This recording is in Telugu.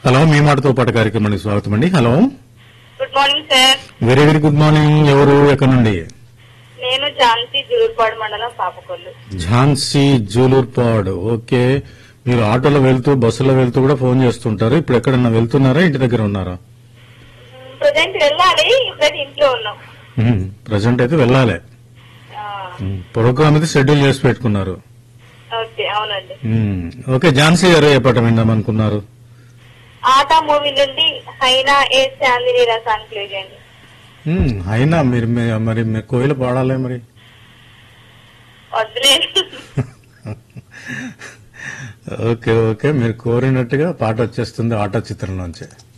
హలో మీ మాటతో పాటు కార్యక్రమానికి స్వాగతం అండి hello good morning sir very very good morning ఎవరు ఎక్కడ నుండి నేను ఝాన్సీ జులూర్పాడు మండలం పాపకొల్లు ఝాన్సీ జూలూర్పాడ్ ఓకే మీరు ఆటోలో వెళ్తూ బస్సులో వెళ్తూ కూడా ఫోన్ చేస్తుంటారు ఇప్పుడు ఎక్కడన్నా వెళ్తున్నారా ఇంటి దగ్గర ఉన్నారా ప్రజెంట్ వెళ్ళాలి ఇప్పుడైతే ఇంట్లో ఉన్నాం ప్రజెంట్ అయితే వెళ్ళాలి ఆ, ప్రోగ్రామ్ అయితే షెడ్యూల్ చేసి పెట్టుకున్నారు ఓకే అవునండి మ్మ్. ఓకే ఝాన్సీ గారు ఏ పాట విందాం అనుకున్నారు ఆట మూవీ నుండి హైనా ఏ చాందిని రసాన్ని ప్లే చేయండి మ్మ్. అయినా మీరు మీ- మరి మీరు కోయిల పాడాలి మరి వద్దులేదు ఓకే ఓకే మీరు కోరినట్టుగా పాట వచ్చేస్తుంది ఆటో చిత్రంలోంచి